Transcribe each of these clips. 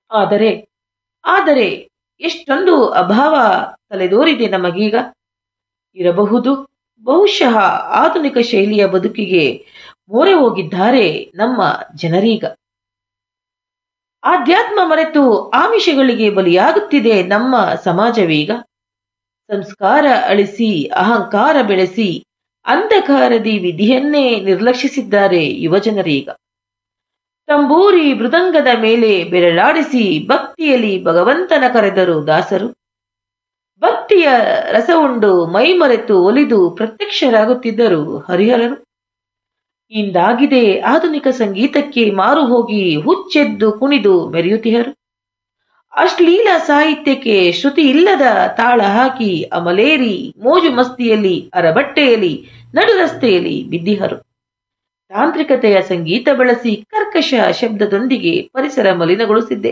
ಆದರೆ ಆದರೆ ಎಷ್ಟೊಂದು ಅಭಾವ ತಲೆದೋರಿದೆ ನಮಗೀಗ ಇರಬಹುದು ಬಹುಶಃ ಆಧುನಿಕ ಶೈಲಿಯ ಬದುಕಿಗೆ ಮೋರೆ ಹೋಗಿದ್ದಾರೆ ನಮ್ಮ ಜನರೀಗ ಆಧ್ಯಾತ್ಮ ಮರೆತು ಆಮಿಷಗಳಿಗೆ ಬಲಿಯಾಗುತ್ತಿದೆ ನಮ್ಮ ಸಮಾಜವೀಗ ಸಂಸ್ಕಾರ ಅಳಿಸಿ ಅಹಂಕಾರ ಬೆಳೆಸಿ ಅಂಧಕಾರದಿ ವಿಧಿಯನ್ನೇ ನಿರ್ಲಕ್ಷಿಸಿದ್ದಾರೆ ಯುವಜನರೀಗ ತಂಬೂರಿ ಮೃದಂಗದ ಮೇಲೆ ಬೆರಳಾಡಿಸಿ ಭಕ್ತಿಯಲ್ಲಿ ಭಗವಂತನ ಕರೆದರು ದಾಸರು ಭಕ್ತಿಯ ರಸವುಂಡು ಮೈಮರೆತು ಒಲಿದು ಪ್ರತ್ಯಕ್ಷರಾಗುತ್ತಿದ್ದರು ಹರಿಹರರು ಇಂದಾಗಿದೆ ಆಧುನಿಕ ಸಂಗೀತಕ್ಕೆ ಮಾರು ಹೋಗಿ ಹುಚ್ಚೆದ್ದು ಕುಣಿದು ಮೆರೆಯುತ್ತಿಹರು ಅಶ್ಲೀಲ ಸಾಹಿತ್ಯಕ್ಕೆ ಶ್ರುತಿ ಇಲ್ಲದ ತಾಳ ಹಾಕಿ ಅಮಲೇರಿ ಮೋಜು ಮಸ್ತಿಯಲ್ಲಿ ಅರಬಟ್ಟೆಯಲ್ಲಿ ನಡು ರಸ್ತೆಯಲ್ಲಿ ಬಿದ್ದಿಹರು ತಾಂತ್ರಿಕತೆಯ ಸಂಗೀತ ಬಳಸಿ ಕರ್ಕಶ ಶಬ್ದದೊಂದಿಗೆ ಪರಿಸರ ಮಲಿನಗೊಳಿಸಿದ್ದೆ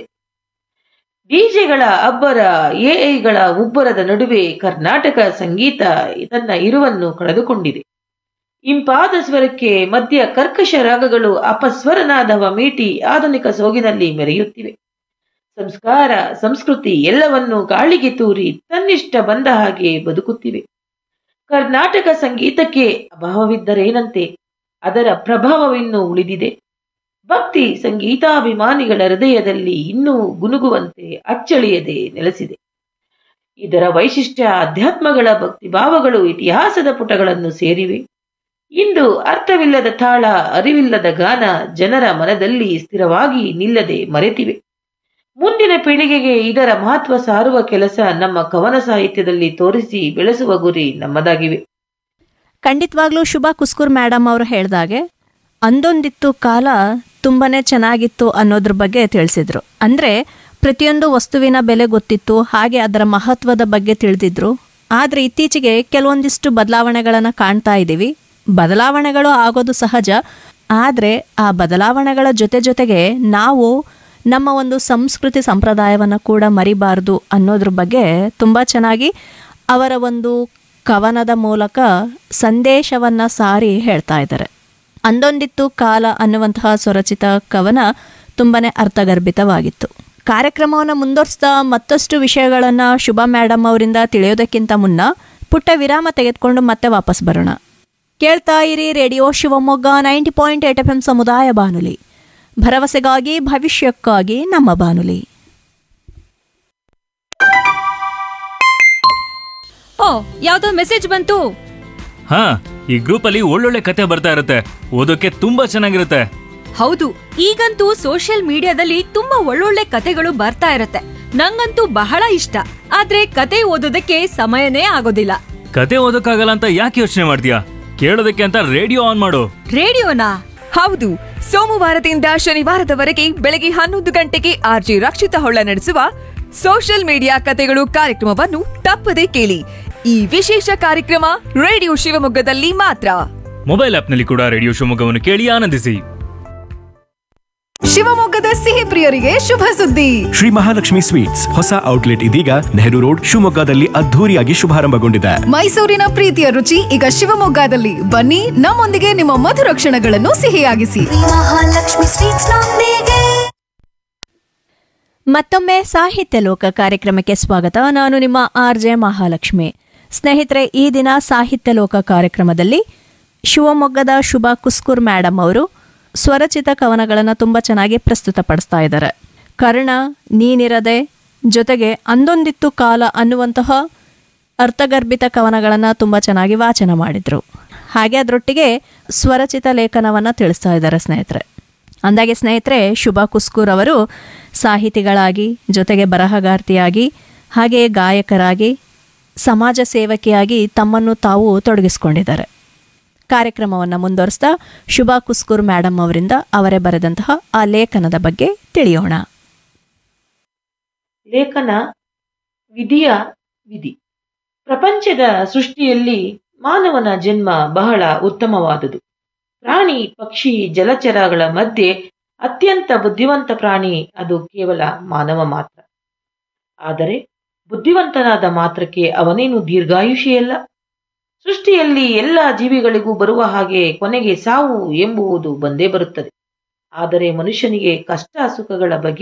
ಡಿಜೆಗಳ ಅಬ್ಬರ ಎಐಗಳ ಉಬ್ಬರದ ನಡುವೆ ಕರ್ನಾಟಕ ಸಂಗೀತ ತನ್ನ ಇರುವನ್ನು ಕಳೆದುಕೊಂಡಿದೆ ಇಂಪಾದ ಸ್ವರಕ್ಕೆ ಮಧ್ಯ ಕರ್ಕಶ ರಾಗಗಳು ಅಪಸ್ವರನಾದವ ಮೀಟಿ ಆಧುನಿಕ ಸೋಗಿನಲ್ಲಿ ಮೆರೆಯುತ್ತಿವೆ ಸಂಸ್ಕಾರ ಸಂಸ್ಕೃತಿ ಎಲ್ಲವನ್ನೂ ಗಾಳಿಗೆ ತೂರಿ ತನ್ನಿಷ್ಟ ಬಂದ ಹಾಗೆ ಬದುಕುತ್ತಿವೆ ಕರ್ನಾಟಕ ಸಂಗೀತಕ್ಕೆ ಅಭಾವವಿದ್ದರೇನಂತೆ ಅದರ ಪ್ರಭಾವವಿನ್ನೂ ಉಳಿದಿದೆ ಭಕ್ತಿ ಸಂಗೀತಾಭಿಮಾನಿಗಳ ಹೃದಯದಲ್ಲಿ ಇನ್ನೂ ಗುನುಗುವಂತೆ ಅಚ್ಚಳಿಯದೆ ನೆಲೆಸಿದೆ ಇದರ ವೈಶಿಷ್ಟ್ಯ ಅಧ್ಯಾತ್ಮಗಳ ಭಕ್ತಿಭಾವಗಳು ಇತಿಹಾಸದ ಪುಟಗಳನ್ನು ಸೇರಿವೆ ಇಂದು ಅರ್ಥವಿಲ್ಲದ ತಾಳ ಅರಿವಿಲ್ಲದ ಗಾನ ಜನರ ಮನದಲ್ಲಿ ಸ್ಥಿರವಾಗಿ ನಿಲ್ಲದೆ ಮರೆತಿವೆ ಮುಂದಿನ ಪೀಳಿಗೆಗೆ ಇದರ ಮಹತ್ವ ಸಾರುವ ಕೆಲಸ ನಮ್ಮ ಕವನ ಸಾಹಿತ್ಯದಲ್ಲಿ ತೋರಿಸಿ ಬೆಳೆಸುವ ಗುರಿ ನಮ್ಮದಾಗಿವೆ ಖಂಡಿತವಾಗ್ಲೂ ಶುಭಾ ಕುಸ್ಕೂರ್ ಮೇಡಮ್ ಅವರು ಹೇಳ್ದಾಗೆ ಅಂದೊಂದಿತ್ತು ಕಾಲ ತುಂಬಾನೇ ಚೆನ್ನಾಗಿತ್ತು ಅನ್ನೋದ್ರ ಬಗ್ಗೆ ತಿಳಿಸಿದ್ರು ಅಂದ್ರೆ ಪ್ರತಿಯೊಂದು ವಸ್ತುವಿನ ಬೆಲೆ ಗೊತ್ತಿತ್ತು ಹಾಗೆ ಅದರ ಮಹತ್ವದ ಬಗ್ಗೆ ತಿಳಿದಿದ್ರು ಆದ್ರೆ ಇತ್ತೀಚೆಗೆ ಕೆಲವೊಂದಿಷ್ಟು ಬದಲಾವಣೆಗಳನ್ನು ಕಾಣ್ತಾ ಇದ್ದೀವಿ ಬದಲಾವಣೆಗಳು ಆಗೋದು ಸಹಜ ಆದರೆ ಆ ಬದಲಾವಣೆಗಳ ಜೊತೆ ಜೊತೆಗೆ ನಾವು ನಮ್ಮ ಒಂದು ಸಂಸ್ಕೃತಿ ಸಂಪ್ರದಾಯವನ್ನು ಕೂಡ ಮರಿಬಾರ್ದು ಅನ್ನೋದ್ರ ಬಗ್ಗೆ ತುಂಬ ಚೆನ್ನಾಗಿ ಅವರ ಒಂದು ಕವನದ ಮೂಲಕ ಸಂದೇಶವನ್ನು ಸಾರಿ ಹೇಳ್ತಾ ಇದ್ದಾರೆ ಅಂದೊಂದಿತ್ತು ಕಾಲ ಅನ್ನುವಂತಹ ಸ್ವರಚಿತ ಕವನ ತುಂಬನೇ ಅರ್ಥಗರ್ಭಿತವಾಗಿತ್ತು ಕಾರ್ಯಕ್ರಮವನ್ನು ಮುಂದುವರಿಸ್ತಾ ಮತ್ತಷ್ಟು ವಿಷಯಗಳನ್ನು ಶುಭ ಮೇಡಮ್ ಅವರಿಂದ ತಿಳಿಯೋದಕ್ಕಿಂತ ಮುನ್ನ ಪುಟ್ಟ ವಿರಾಮ ತೆಗೆದುಕೊಂಡು ಮತ್ತೆ ವಾಪಸ್ ಬರೋಣ ಕೇಳ್ತಾ ಇರಿ radio Shivamogga ninety point eight F M ಸಮುದಾಯ ಬಾನುಲಿ ಭರವಸೆಗಾಗಿ ಭವಿಷ್ಯಕ್ಕಾಗಿ ನಮ್ಮ ಬಾನುಲಿ ಓ ಯಾವ್ದೋ ಮೆಸೇಜ್ ಬಂತು ಹಾ ಈ ಗ್ರೂಪ್ ಅಲ್ಲಿ ಒಳ್ಳೊಳ್ಳೆ ಕತೆ ಬರ್ತಾ ಇರುತ್ತೆ ಓದೋಕೆ ತುಂಬಾ ಚೆನ್ನಾಗಿರುತ್ತೆ ಹೌದು ಈಗಂತೂ ಸೋಷಿಯಲ್ ಮೀಡಿಯಾದಲ್ಲಿ ತುಂಬಾ ಒಳ್ಳೊಳ್ಳೆ ಕತೆಗಳು ಬರ್ತಾ ಇರತ್ತೆ ನಂಗಂತೂ ಬಹಳ ಇಷ್ಟ ಆದ್ರೆ ಕತೆ ಓದೋದಕ್ಕೆ ಸಮಯನೇ ಆಗೋದಿಲ್ಲ ಕತೆ ಓದೋಕ್ಕಾಗಲ್ಲ ಅಂತ ಯಾಕೆ ಯೋಚನೆ ಮಾಡ್ತೀಯಾ ಕೇಳೋದಕ್ಕೆ ಅಂತ ರೇಡಿಯೋ ಆನ್ ಮಾಡು ರೇಡಿಯೋನಾ ಹೌದು ಸೋಮವಾರದಿಂದ ಶನಿವಾರದವರೆಗೆ ಬೆಳಗ್ಗೆ ಹನ್ನೊಂದು ಗಂಟೆಗೆ ಆರ್ಜಿ ರಕ್ಷಿತ ಹೊಳ್ಳ ನಡೆಸುವ ಸೋಷಿಯಲ್ ಮೀಡಿಯಾ ಕತೆಗಳು ಕಾರ್ಯಕ್ರಮವನ್ನು ತಪ್ಪದೆ ಕೇಳಿ ಈ ವಿಶೇಷ ಕಾರ್ಯಕ್ರಮ ರೇಡಿಯೋ ಶಿವಮೊಗ್ಗದಲ್ಲಿ ಮಾತ್ರ ಮೊಬೈಲ್ ಆಪ್ನಲ್ಲಿ ಕೂಡ ರೇಡಿಯೋ ಶಿವಮೊಗ್ಗವನ್ನು ಕೇಳಿ ಆನಂದಿಸಿ ಶಿವಮೊಗ್ಗದ ಸಿಹಿ ಪ್ರಿಯರಿಗೆ ಶುಭ ಸುದ್ದಿ ಶ್ರೀ ಮಹಾಲಕ್ಷ್ಮಿ ಸ್ವೀಟ್ಸ್ ಹೊಸ ಔಟ್ಲೆಟ್ ಇದೀಗ ನೆಹರು ರೋಡ್ ಶಿವಮೊಗ್ಗದಲ್ಲಿ ಅದ್ಧೂರಿಯಾಗಿ ಶುಭಾರಂಭಗೊಂಡಿದೆ ಮೈಸೂರಿನ ಪ್ರೀತಿಯ ರುಚಿ ಈಗ ಶಿವಮೊಗ್ಗದಲ್ಲಿ ಬನ್ನಿ ನಮ್ಮೊಂದಿಗೆ ನಿಮ್ಮ ಮಧುರ ಕ್ಷಣಗಳನ್ನು ಸಿಹಿಯಾಗಿಸಿ ಮಹಾಲಕ್ಷ್ಮಿ ಸ್ವೀಟ್ಸ್ ನೊಂದಿಗೆ ಮತ್ತೊಮ್ಮೆ ಸಾಹಿತ್ಯ ಲೋಕ ಕಾರ್ಯಕ್ರಮಕ್ಕೆ ಸ್ವಾಗತ ನಾನು ನಿಮ್ಮ ಆರ್ ಜೆ ಮಹಾಲಕ್ಷ್ಮಿ ಸ್ನೇಹಿತರೆ ಈ ದಿನ ಸಾಹಿತ್ಯ ಲೋಕ ಕಾರ್ಯಕ್ರಮದಲ್ಲಿ ಶಿವಮೊಗ್ಗದ ಶುಭಾ ಕುಸ್ಕೂರ್ ಮೇಡಮ್ ಅವರು ಸ್ವರಚಿತ ಕವನಗಳನ್ನು ತುಂಬ ಚೆನ್ನಾಗಿ ಪ್ರಸ್ತುತಪಡಿಸ್ತಾ ಇದ್ದಾರೆ ಕರ್ಣ ನೀನಿರದೆ ಜೊತೆಗೆ ಅಂದೊಂದಿತ್ತು ಕಾಲ ಅನ್ನುವಂತಹ ಅರ್ಥಗರ್ಭಿತ ಕವನಗಳನ್ನು ತುಂಬ ಚೆನ್ನಾಗಿ ವಾಚನ ಮಾಡಿದರು ಹಾಗೆ ಅದರೊಟ್ಟಿಗೆ ಸ್ವರಚಿತ ಲೇಖನವನ್ನು ತಿಳಿಸ್ತಾ ಇದ್ದಾರೆ ಸ್ನೇಹಿತರೆ ಅಂದಾಗೆ ಸ್ನೇಹಿತರೆ ಶುಭಾ ಕುಸ್ಕೂರ್ ಅವರು ಸಾಹಿತಿಗಳಾಗಿ ಜೊತೆಗೆ ಬರಹಗಾರ್ತಿಯಾಗಿ ಹಾಗೆಯೇ ಗಾಯಕರಾಗಿ ಸಮಾಜ ಸೇವಕಿಯಾಗಿ ತಮ್ಮನ್ನು ತಾವು ತೊಡಗಿಸ್ಕೊಂಡಿದ್ದಾರೆ ಕಾರ್ಯಕ್ರಮವನ್ನು ಮುಂದುವರಿಸ್ತಾ ಶುಭಾ ಕುಸ್ಕೂರ್ ಮೇಡಮ್ ಅವರಿಂದ ಅವರೇ ಬರೆದಂತಹ ಆ ಲೇಖನದ ಬಗ್ಗೆ ತಿಳಿಯೋಣ ಲೇಖನ ವಿಧಿಯ ವಿಧಿ ಪ್ರಪಂಚದ ಸೃಷ್ಟಿಯಲ್ಲಿ ಮಾನವನ ಜನ್ಮ ಬಹಳ ಉತ್ತಮವಾದುದು ಪ್ರಾಣಿ ಪಕ್ಷಿ ಜಲಚರಗಳ ಮಧ್ಯೆ ಅತ್ಯಂತ ಬುದ್ಧಿವಂತ ಪ್ರಾಣಿ ಅದು ಕೇವಲ ಮಾನವ ಮಾತ್ರ ಆದರೆ ಬುದ್ಧಿವಂತನಾದ ಮಾತ್ರಕ್ಕೆ ಅವನೇನು ದೀರ್ಘಾಯುಷಿಯಲ್ಲ ಸೃಷ್ಟಿಯಲ್ಲಿ ಎಲ್ಲ ಜೀವಿಗಳಿಗೂ ಬರುವ ಹಾಗೆ ಕೊನೆಗೆ ಸಾವು ಎಂಬುವುದು ಬಂದೇ ಬರುತ್ತದೆ ಆದರೆ ಮನುಷ್ಯನಿಗೆ ಕಷ್ಟ ಸುಖಗಳ ಬಗ್ಗೆ